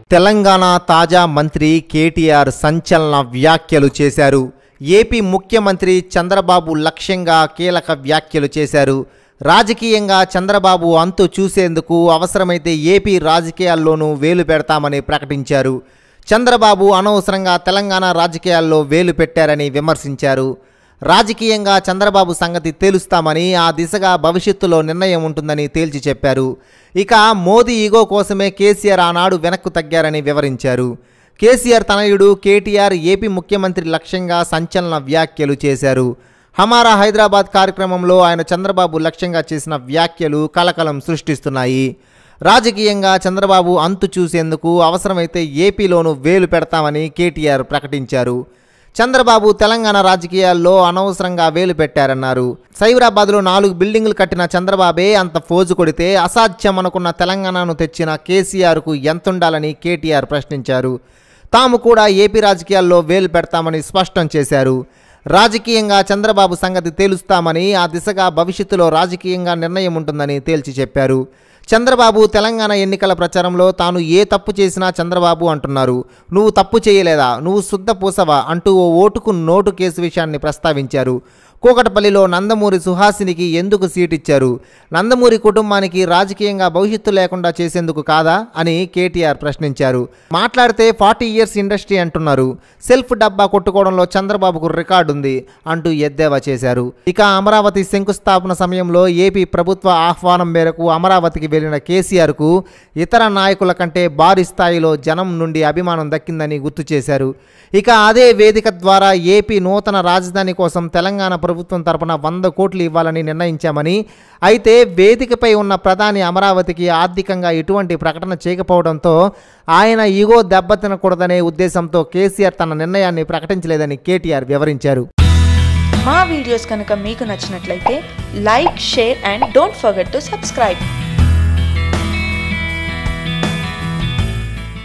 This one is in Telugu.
తెలంగాణ తాజా మంత్రి కేటీఆర్ సంచలన వ్యాఖ్యలు చేశారు ఏపీ ముఖ్యమంత్రి చంద్రబాబు లక్ష్యంగా కీలక వ్యాఖ్యలు చేశారు రాజకీయంగా చంద్రబాబు అంతు చూసేందుకు అవసరమైతే ఏపీ రాజకీయాల్లోనూ వేలు పెడతామని ప్రకటించారు చంద్రబాబు అనవసరంగా తెలంగాణ రాజకీయాల్లో వేలు పెట్టారని విమర్శించారు రాజకీయంగా చంద్రబాబు సంగతి తేలుస్తామని ఆ దిశగా భవిష్యత్తులో నిర్ణయం ఉంటుందని తేల్చి చెప్పారు ఇక మోదీ ఈగో కోసమే కేసీఆర్ ఆనాడు వెనక్కు తగ్గారని వివరించారు కేసీఆర్ తనయుడు కేటీఆర్ ఏపీ ముఖ్యమంత్రి లక్ష్యంగా సంచలన వ్యాఖ్యలు చేశారు హమారా హైదరాబాద్ కార్యక్రమంలో ఆయన చంద్రబాబు లక్ష్యంగా చేసిన వ్యాఖ్యలు కలకలం సృష్టిస్తున్నాయి రాజకీయంగా చంద్రబాబు అంతు చూసేందుకు అవసరమైతే ఏపీలోనూ వేలు పెడతామని కేటీఆర్ ప్రకటించారు చంద్రబాబు తెలంగాణ రాజకీయాల్లో అనవసరంగా వేలు పెట్టారన్నారు సైబరాబాద్లో నాలుగు బిల్డింగులు కట్టిన చంద్రబాబే అంత ఫోజు కొడితే అసాధ్యం అనుకున్న తెలంగాణను తెచ్చిన కేసీఆర్కు ఎంతుండాలని కేటీఆర్ ప్రశ్నించారు తాము కూడా ఏపీ రాజకీయాల్లో వేలు పెడతామని స్పష్టం చేశారు రాజకీయంగా చంద్రబాబు సంగతి తేలుస్తామని ఆ దిశగా భవిష్యత్తులో రాజకీయంగా నిర్ణయం ఉంటుందని తేల్చి చెప్పారు చంద్రబాబు తెలంగాణ ఎన్నికల ప్రచారంలో తాను ఏ తప్పు చేసినా చంద్రబాబు అంటున్నారు నువ్వు తప్పు చేయలేదా నువ్వు శుద్ధ పూసవా అంటూ ఓ ఓటుకు నోటు కేసు విషయాన్ని ప్రస్తావించారు కూకటపల్లిలో నందమూరి సుహాసినికి ఎందుకు సీట్ ఇచ్చారు నందమూరి కుటుంబానికి రాజకీయంగా భవిష్యత్తు లేకుండా చేసేందుకు కాదా అని కేటీఆర్ ప్రశ్నించారు మాట్లాడితే ఫార్టీ ఇయర్స్ ఇండస్ట్రీ అంటున్నారు సెల్ఫ్ డబ్బా కొట్టుకోవడంలో చంద్రబాబుకు రికార్డు ఉంది అంటూ ఎద్దేవా చేశారు ఇక అమరావతి శంకుస్థాపన సమయంలో ఏపీ ప్రభుత్వ ఆహ్వానం మేరకు అమరావతికి వెళ్లిన కేసీఆర్కు ఇతర నాయకుల కంటే భారీ స్థాయిలో జనం నుండి అభిమానం దక్కిందని గుర్తు చేశారు ఇక అదే వేదిక ద్వారా ఏపీ నూతన రాజధాని కోసం తెలంగాణ ప్రభుత్వం తరపున వంద కోట్లు ఇవ్వాలని నిర్ణయించామని అయితే వేదికపై ఉన్న ప్రధాని అమరావతికి ఆర్థికంగా ఎటువంటి ప్రకటన చేయకపోవడంతో ఆయన ఈగో దెబ్బతినకూడదనే ఉద్దేశంతో కేసీఆర్ తన నిర్ణయాన్ని ప్రకటించలేదని కేటీఆర్ వివరించారు మా వీడియోస్ కనుక మీకు నచ్చినట్లయితే like share and don't forget to subscribe